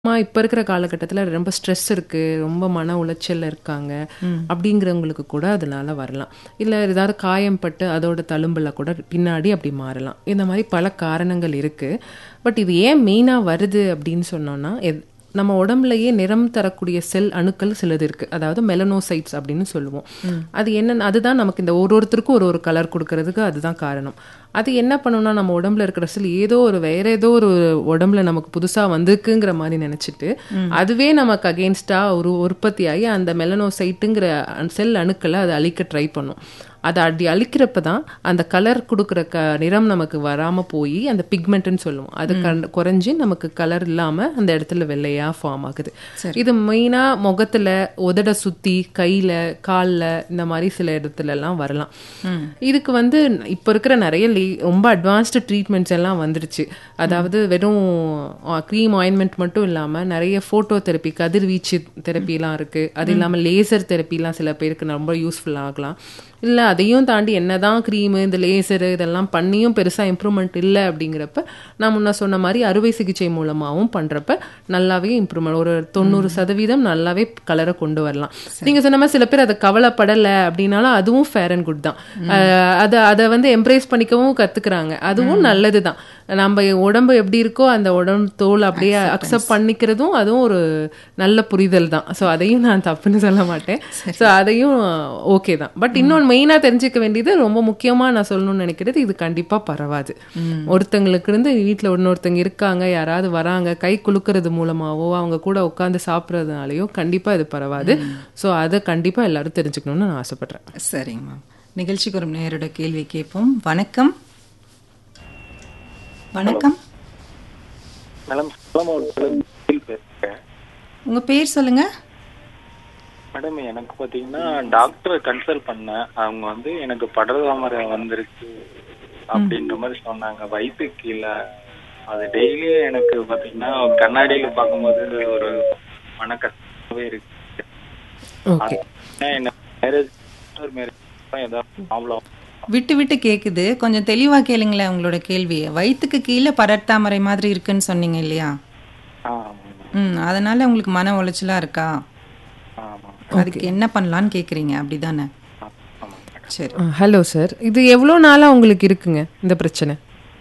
அம்மா இப்ப இருக்கிற காலகட்டத்துல ரொம்ப ஸ்ட்ரெஸ் இருக்கு, ரொம்ப மன உளைச்சல்ல இருக்காங்க. அப்படிங்கிறவங்களுக்கு கூட அதனால வரலாம். இல்ல ஏதாவது காயம் பட்டு அதோட தழும்புல கூட பின்னாடி அப்படி மாறலாம். இந்த மாரி பல காரணங்கள் இருக்கு. பட் இது ஏன் மெயினா வருது அப்படின்னு சொன்னோம்னா, எத் நம்ம உடம்புலயே நிறம் தரக்கூடிய செல் அணுக்கள் சிலது இருக்கு. அதாவது மெலனோசைட்ஸ் அப்படின்னு சொல்லுவோம். அது என்னன்னு அதுதான் நமக்கு இந்த ஒரு ஒருத்தருக்கும் ஒரு ஒரு கலர் குடுக்கறதுக்கு அதுதான் காரணம். அது என்ன பண்ணும்னா, நம்ம உடம்புல இருக்கிற செல் ஏதோ ஒரு வேற ஏதோ ஒரு உடம்புல நமக்கு புதுசா வந்திருக்குங்கிற மாரி நெனச்சுட்டு, அதுவே நமக்கு அகெயின்ஸ்டா ஒரு உற்பத்தியாகி அந்த மெலனோசைட்டுங்கிற செல் அணுக்கள அது அழிக்க ட்ரை பண்ணும். அத அப்படி அழிக்கிறப்ப தான் அந்த கலர் குடுக்குற க நிறம் நமக்கு வராம போயி, அந்த பிக்மெண்ட்ன்னு சொல்லுவோம். அது கண் குறைஞ்சு நமக்கு கலர் இல்லாம அந்த இடத்துல வெள்ளையா ஃபார்ம் ஆகுது. இது மெயினா முகத்துல, உதட சுத்தி, கையில, கால்ல இந்த மாரி சில இடத்துலலாம் வரலாம். இதுக்கு வந்து இப்ப இருக்கிற நெறைய லே ரொம்ப அட்வான்ஸ்டு ட்ரீட்மெண்ட்ஸ் எல்லாம் வந்துருச்சு. அதாவது வெறும் அ கிரீம், ஆயின்மென்ட் மட்டும் இல்லாம நெறைய ஃபோட்டோ தெரப்பி, கதிர்வீச்சு தெரப்பிலாம் இருக்கு. அது இல்லாம லேசர் தெரப்பிலாம் சில பேருக்கு ரொம்ப யூஸ்ஃபுல் ஆகலாம். இல்ல அதையும் தாண்டி என்னதான் கிரீமு, இந்த லேசரு இதெல்லாம் பண்ணியும் பெருசா இம்ப்ரூவ்மெண்ட் இல்ல அப்படிங்கிறப்ப, நான் முன்ன சொன்ன மாரி அறுவை சிகிச்சை மூலமாவும் பண்றப்ப நல்லாவே இம்ப்ரூவ்மெண்ட் ஒரு 90% நல்லாவே கலர கொண்டு வரலாம். நீங்க சொன்ன மாரி சில பேர் அத கவலைப்படல அப்படின்னாலும் அதுவும் ஃபேர் அண்ட் குட் தான். அ அத அத வந்து எம்ப்ரேஸ் பண்ணிக்கவும் கத்துக்கிறாங்க. அதுவும் நல்லது தான். நம்ப உடம்பு எப்படி இருக்கோ அந்த உடம்பு தோல் அப்படியே அக்செப்ட் பண்ணிக்கிறதும் அதுவும் ஒரு நல்ல புரிதல் தான். ஸோ அதையும் நான் தப்புன்னு சொல்ல மாட்டேன். ஸோ அதையும் ஓகே தான். பட் இன்னொன்னு மெயினா தெரிஞ்சுக்க வேண்டியது ரொம்ப முக்கியமா நான் சொல்லணும்னு நெனைக்கிறது, இது கண்டிப்பா பரவாது. ஒருத்தங்களுக்கு இருந்து வீட்ல இன்னொருத்தங்க இருக்காங்க, யாராவது வராங்க, கை குலுக்குறது மூலமாவோ, அவங்க கூட உட்கார்ந்து சாப்பிடுறதுனாலயோ கண்டிப்பா இது பரவாது. ஸோ அத கண்டிப்பா எல்லாரும் தெரிஞ்சுக்கணும்னு நான் ஆசைப்படுறேன். சரிங்கம்மா. நிகழ்ச்சிக்கு ஒரு நேயரோட கேள்வி கேட்போம். வணக்கம். வணக்கம். மேடம் சேலம் மாவட்டத்தில் பேசுறேன் உங்க பேர் சொல்லுங்க. மேடம் எனக்கு பாத்தீங்கன்னா டாக்டரை கன்சல்ட் பண்ணேன் அவங்க வந்து எனக்கு படர்தாமரை வந்துருச்சு அப்படின்ற மாதிரி சொன்னாங்க வயிற்றுக்கு கீழே அது டெய்லியும் எனக்கு பாத்தீங்கன்னா கண்ணாடியில பார்க்கும்போது ஒரு மன கஷ்டமாவே இருக்கு ஓகே. அது என்ன மேரேஜ் மேரேஜ் ஏதாவது ப்ராப்ளம் விட்டு விட்டு கேக்குது. கொஞ்சம் தெளிவா கேளுங்களேன் உங்களோட கேள்விய. வயித்துக்கு கீழ படர்தாமரை மாதிரி இருக்குன்னு சொன்னீங்க இல்லையா? ஆமாம் ம். அதனால உங்களுக்கு மன உளைச்சலா இருக்கா? ஆமாம் அதுக்கு என்ன பண்ணலான்னு கேக்குறீங்க அப்படிதானே? ஆமாம் மேடம் சரி. அ ஹலோ சார். இது எவ்வளோ நாளா உங்களுக்கு இருக்குங்க இந்த பிரச்சனை?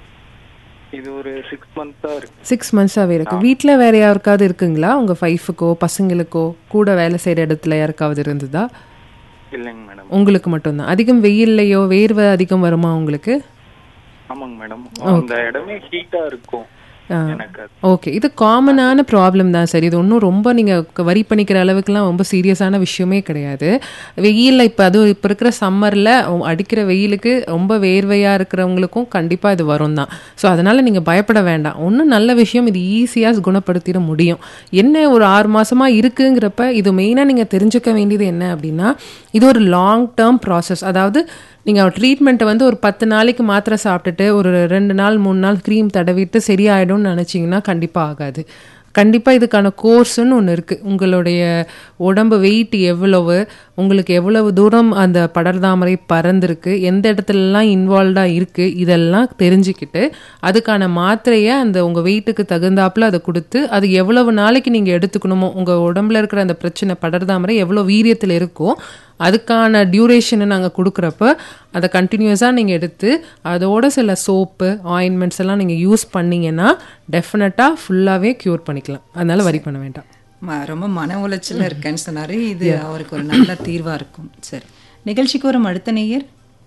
இது ஒரு சிக்ஸ் மந்த்ஸா இருக்கு 6 மந்த்ஸாவே இருக்கு. வீட்ல வேற யாருக்காவது இருக்குங்களா? உங்க ஒய்ஃபுக்கோ, பசங்களுக்கோ, கூட வேலை செய்ற இடத்துல யாருக்காவது இருந்ததா? இல்லைங்க மேடம் உங்களுக்கு மட்டும் தான். அதிகம் வெயில்லயோ, வேர்வை அதிகம் வருமா உங்களுக்கு? ஆமாங்க மேடம் அந்த இடமே ஹீட்டா இருக்கும் ஆ. எனக்கு அது. ஓகே. இது காமனான ப்ராப்ளம் தான் சார். இது ஒண்ணும் ரொம்ப நீங்க க வரி பண்ணிக்கிற அளவுக்குலாம் ரொம்ப சீரியஸான விஷயமே கிடையாது. வெயில்ல இப்ப அதுவும் இப்ப இருக்கிற சம்மர்ல அடிக்கிற வெயிலுக்கு ரொம்ப வேர்வையா இருக்கிறவங்களுக்கும் கண்டிப்பா இது வரும் தான். ஸோ அதனால நீங்க பயப்பட வேண்டாம். ஒண்ணும் நல்ல விஷயம் இது ஈஸியா குணப்படுத்திட முடியும். என்ன ஒரு 6 மாசமா இருக்குங்கிறப்ப இது மெயினா நீங்க தெரிஞ்சுக்க வேண்டியது என்ன அப்படின்னா, இது ஒரு லாங் டெர்ம் ப்ராசஸ். அதாவது நீங்க ட்ரீட்மெண்ட்ட வந்து ஒரு 10 நாளைக்கு மாத்திரை சாப்பிட்டுட்டு, ஒரு 2 நாள், 3 நாள் கிரீம் தடவிட்டு சரியாயிடும்னு நெனச்சீங்கன்னா கண்டிப்பா ஆகாது. கண்டிப்பா இதுக்கான கோர்ஸ்ன்னு ஒண்ணு இருக்கு. உங்களுடைய உடம்பு வெயிட் எவ்வளவு, உங்களுக்கு எவ்வளவு தூரம் அந்த படர்தாமரை பறந்திருக்கு, எந்த இடத்துலலாம் இன்வால்வ்டா இருக்கு, இதெல்லாம் தெரிஞ்சுக்கிட்டு, அதுக்கான மாத்திரைய அந்த உங்க வெயிட்டுக்கு தகுந்தாப்புல அத குடுத்து, அது எவ்வளவு நாளைக்கு நீங்க எடுத்துக்கணுமோ, உங்க உடம்புல இருக்கிற அந்த பிரச்சனை படர்தாமரை எவ்வளோ வீரியத்துல இருக்கோ, அதுக்கான டியூரேஷன நாங்க குடுக்குறப்ப, அத கன்டினியூஸா நீங்க எடுத்து, அதோட சில சோப்பு, ஆயின்மெண்ட்ஸ் எல்லாம் நீங்க யூஸ் பண்ணீங்கன்னா, டெஃபினட்டா ஃபுல்லாவே கியூர் பண்ணிக்கலாம். அதனால வரி பண்ண வேண்டாம். ம- ரொம்ப மன உளைச்சல்ல இருக்கேன்னு சொன்னாரு. இது அவருக்கு ஒரு நல்ல தீர்வா இருக்கும். சரி. நிகழ்ச்சிக்கு வரும் அடுத்த நேயர்.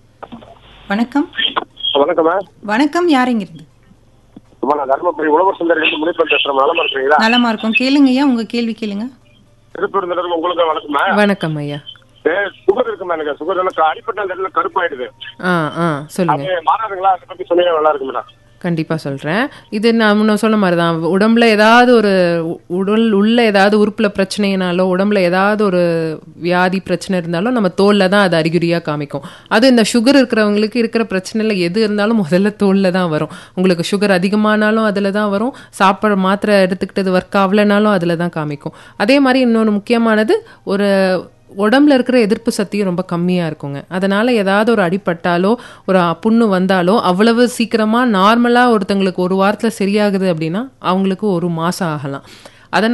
வணக்கம். வணக்கம்மா வணக்கம் யாருங்க இருந்து? அம்மா நான் தர்மபுரி உழவர் சுந்தரி முனிப்பன் பேசுறேன் நலமா இருக்கிறீங்களா நலமா இருக்கும். கேளுங்கய்யா உங்க கேள்வி கேளுங்க. திருப்பூர் உங்களுக்கு வணக்கம்மா வணக்கம் ஐயா. ஏ, சுகர் இருக்குமா எனக்கு சுகர் எல்லாம் அடிப்பட்ட அந்த இடத்துல கருப்பாயிடுது ஆ, ஆ. சொல்லுங்க. அது மாறாதுங்களா அதை பத்தி சொன்னீங்க நல்லா இருக்கு மேடம் கண்டிப்பா சொல்றேன். இது நான் முன்ன சொன்ன மாரி தான். உடம்புல ஏதாவது ஒரு உ- உடல் உள்ள ஏதாவது உறுப்புல பிரச்சனைனாலோ, உடம்புல ஏதாவது ஒரு வியாதி பிரச்சனை இருந்தாலும் நம்ம தோல்ல தான் அது அறிகுறியா காமிக்கும். அது இந்த சுகர் இருக்கிறவங்களுக்கு இருக்கிற பிரச்சனையில எது இருந்தாலும் முதல்ல தோல்ல தான் வரும். உங்களுக்கு சுகர் அதிகமானாலும் அதுல தான் வரும். சாப்பிட்ற மாத்திரை எடுத்துக்கிட்டது ஒர்க் ஆகலைனாலும் அதுல தான் காமிக்கும். அதே மாதிரி இன்னொன்று முக்கியமானது ஒரு உடம்புல இருக்கிற எதிர்ப்பு சக்தியும் ரொம்ப கம்மியா இருக்குங்க. அதனால ஏதாவது ஒரு அடிபட்டாலோ, ஒரு புண்ணு வந்தாலோ, அவ்வளவு சீக்கிரமா நார்மலா ஒருத்தங்களுக்கு ஒரு வாரத்துல சரியாகுது அப்படின்னா, அவங்களுக்கு ஒரு மாசம் ஆகலாம்.